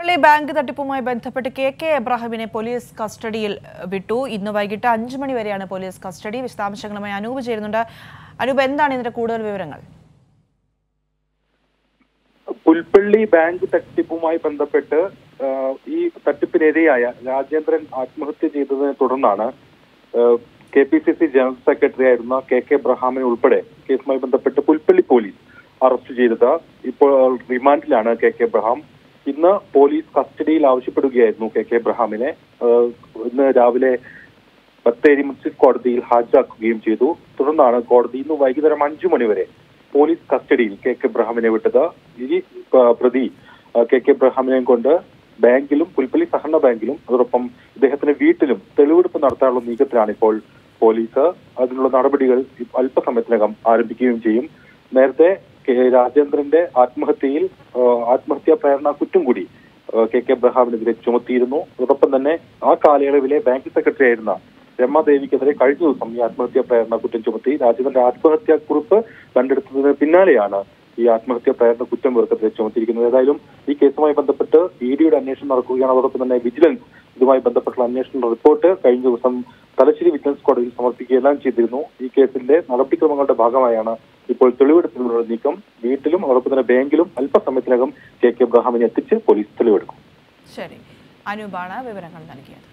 പള്ളി ബാങ്ക് തട്ടിപ്പുമായി ബന്ധപ്പെട്ട് കെ കെ എബ്രാഹിമിനെ പോലീസ് കസ്റ്റഡിയിൽ വിട്ടു ഇന്ന് വൈകിട്ട് അഞ്ചു മണി വരെയാണ് പോലീസ് കസ്റ്റഡി വിശദാംശങ്ങളുമായി അനൂപ് ചേരുന്നുണ്ട് അനൂപ് എന്താണ് ഇതിന്റെ കൂടുതൽ വിവരങ്ങൾ പുൽപ്പള്ളി ബാങ്ക് തട്ടിപ്പുമായി ബന്ധപ്പെട്ട് ആ, ഈ തട്ടിപ്പിനിരയായ രാജേന്ദ്രൻ ആത്മഹത്യ ചെയ്തതിനെ തുടർന്നാണ് K P C C general secretary ആയിരുന്ന കെ കെ എബ്രഹാമിനെ ഉൾപ്പെടെ കേസുമായി ബന്ധപ്പെട്ട് പുൽപ്പള്ളി പോലീസ് അറസ്റ്റ് ചെയ്തത് ഇപ്പോൾ റിമാൻഡിലാണ് കെ കെ എബ്രഹാം ഇന്ന് പോലീസ് കസ്റ്റഡിയിൽ ആവശ്യപ്പെടുകയായിരുന്നു കെ കെ എബ്രഹാമിനെ ആ, ഇന്ന് രാവിലെ ബത്തേരി മുനിസിപ്പൽ കോടതിയിൽ ഹാജരാക്കുകയും ചെയ്തു തുടർന്നാണ് കോടതി ഇന്ന് വൈകുന്നേരം അഞ്ചു മണിവരെ പോലീസ് കസ്റ്റഡിയിൽ കെ കെ എബ്രഹാമിനെ വിട്ടത് ഈ ആ, പ്രതി ആ, കെ കെ എബ്രഹാമിനെയും കൊണ്ട് ബാങ്കിലും പുൽപ്പള്ളി സഹകരണ ബാങ്കിലും അതോടൊപ്പം ഇദ്ദേഹത്തിന്റെ വീട്ടിലും തെളിവെടുപ്പ് നടത്താനുള്ള നീക്കത്തിലാണ് ഇപ്പോൾ പോലീസ് അതിനുള്ള നടപടികൾ അല്പസമയത്തിനകം ആരംഭിക്കുകയും ചെയ്യും നേരത്തെ കെ രാജേന്ദ്രന്റെ ആത്മഹത്യയിൽ ആ, ആത്മഹത്യാ പ്രേരണ കുറ്റം കൂടി ആ, കെ കെ എബ്രഹാമിനെതിരെ ചുമത്തിയിരുന്നു അതോടൊപ്പം തന്നെ ആ കാലയളവിലെ ബാങ്ക് സെക്രട്ടറി ആയിരുന്ന രമാദേവിക്കെതിരെ കഴിഞ്ഞ ദിവസം ഈ ആത്മഹത്യാ പ്രേരണ കുറ്റം ചുമത്തി രാജേന്ദ്രന്റെ ആത്മഹത്യാ കുറിപ്പ് കണ്ടെടുത്തതിന് പിന്നാലെയാണ് ഈ ആത്മഹത്യാ പ്രേരണ കുറ്റം ഇവർക്കെതിരെ ചുമത്തിയിരിക്കുന്നത് ഏതായാലും ഈ കേസുമായി ബന്ധപ്പെട്ട് ഇ ഡിയുടെ അന്വേഷണം നടക്കുകയാണ് അതോടൊപ്പം തന്നെ വിജിലൻസ് ഇതുമായി ബന്ധപ്പെട്ടുള്ള അന്വേഷണ റിപ്പോർട്ട് കഴിഞ്ഞ ദിവസം തലശ്ശേരി വിജിലൻസ് കോടതിയിൽ സമർപ്പിക്കുകയെല്ലാം ചെയ്തിരുന്നു ഈ കേസിന്റെ നടപടിക്രമങ്ങളുടെ ഭാഗമായാണ് ഇപ്പോൾ തെളിവെടുപ്പിനുള്ള നീക്കം വീട്ടിലും അതോടൊപ്പം തന്നെ ബാങ്കിലും അല്പസമയത്തിനകം കെ കെ എബ്രഹാമിനെ എത്തിച്ച് പോലീസ് തെളിവെടുക്കും ശരി അനൂപാണ് വിവരങ്ങൾ നൽകിയത്